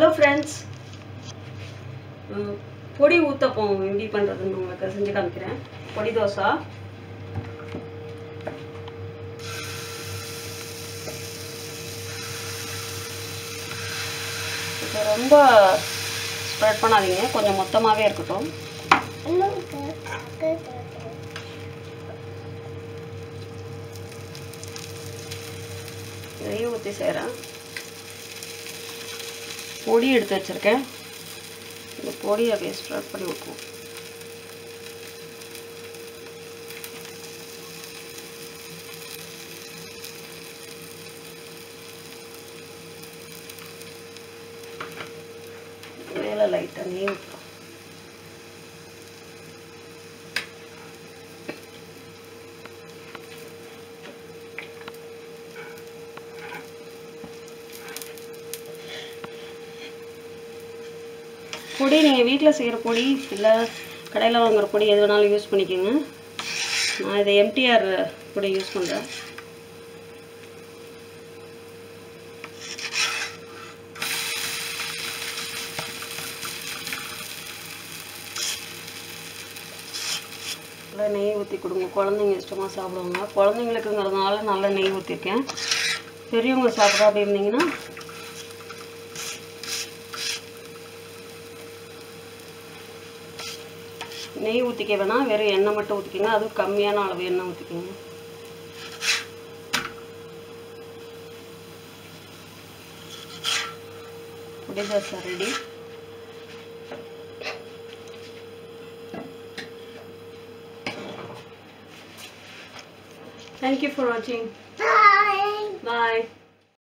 Hello friends பொடி ஊத்தப்பம் எப்படி பண்ணுறதுன்னு உங்களுக்கு செஞ்சு காமிக்கிறேன் பொடி தோசை இது ரொம்ப ஸ்ப்ரெட் பண்ணாதீங்க கொஞ்சம் மொத்தமாகவே இருக்கட்டும் நெய் ஊற்றி செய்கிறேன் பொடி எடுத்து வச்சுருக்கேன் இந்த பொடியை அப்படியே ஸ்ப்ரெட் பண்ணி விட்டுருவோம் மேலே லைட்டாக நெய் ஊற்றுறோம் பொடி நீங்கள் வீட்டில் செய்கிற பொடி இல்லை கடையில் வாங்குற பொடி எது வேணாலும் யூஸ் பண்ணிக்கோங்க நான் இதை எம்டிஆர் பொடி யூஸ் பண்ணுறேன் நல்லா நெய் ஊற்றி கொடுங்க குழந்தைங்க இஷ்டமாக சாப்பிடுவாங்க குழந்தைங்களுக்குங்கிறதுனால நல்லா நெய் ஊற்றிருக்கேன் பெரியவங்க சாப்பிட்றா அப்படி இருந்தீங்கன்னா நெய் ஊற்றிக்க வேணாம் வெறும் எண்ணெய் மட்டும் ஊற்றிக்கிங்க அதுவும் கம்மியான அளவு எண்ணெய் ஊற்றிக்கிங்க பொடி dosa ready Thank you for watching. Bye. Bye.